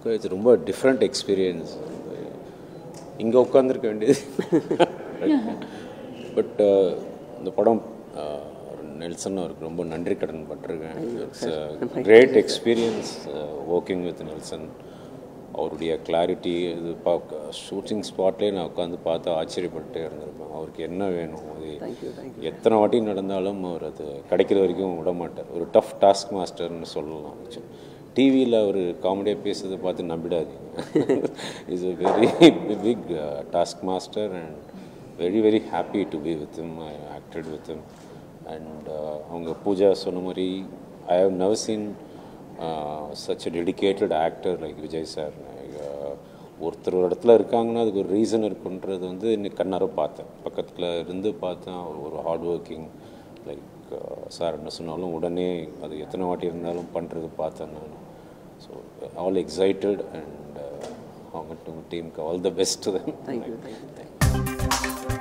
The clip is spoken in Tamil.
இட்ஸ் ரொம்ப டிஃப்ரெண்ட் எக்ஸ்பீரியன்ஸ் இங்கே உட்காந்துருக்க வேண்டியது பட் இந்த படம் நெல்சன் அவருக்கு ரொம்ப நன்றி கடன் பட்டிருக்கேன் it's great experience working with Nelson அவருடைய கிளாரிட்டி இது பார்க்க ஷூட்டிங் ஸ்பாட்லேயே நான் உட்காந்து பார்த்து ஆச்சரியப்பட்டு இருந்திருப்பேன் அவருக்கு என்ன வேணும் அது எத்தனை வாட்டி நடந்தாலும் அவர் அது கிடைக்கிற வரைக்கும் விட மாட்டார் ஒரு டஃப் டாஸ்க் மாஸ்டர்னு சொல்லலாம் டிவியில் அவர் காமெடியாக பேசுறதை பார்த்து நம்பிடாதீங்க is a very big task master and very very happy to be with him I acted with him and அவங்க பூஜா சொன்ன மாதிரி I have now seen such a dedicated actor like Vijay sir ஒருத்தர் ஒரு இடத்துல இருக்காங்கன்னா அதுக்கு ஒரு ரீசன் இருக்குன்றது வந்து இன்னைக்கு கண்ணார பார்த்தேன் பக்கத்தில் இருந்து பார்த்தேன் அவர் ஒரு ஹார்ட் ஒர்க்கிங் லைக் சார் என்ன சொன்னாலும் உடனே அது எத்தனை வாட்டி இருந்தாலும் பண்ணுறது பார்த்தேன் நான் ஸோ ஆல் எக்ஸைட்டட் அண்ட் அவங்க டீமுக்கு all the best thank you thank you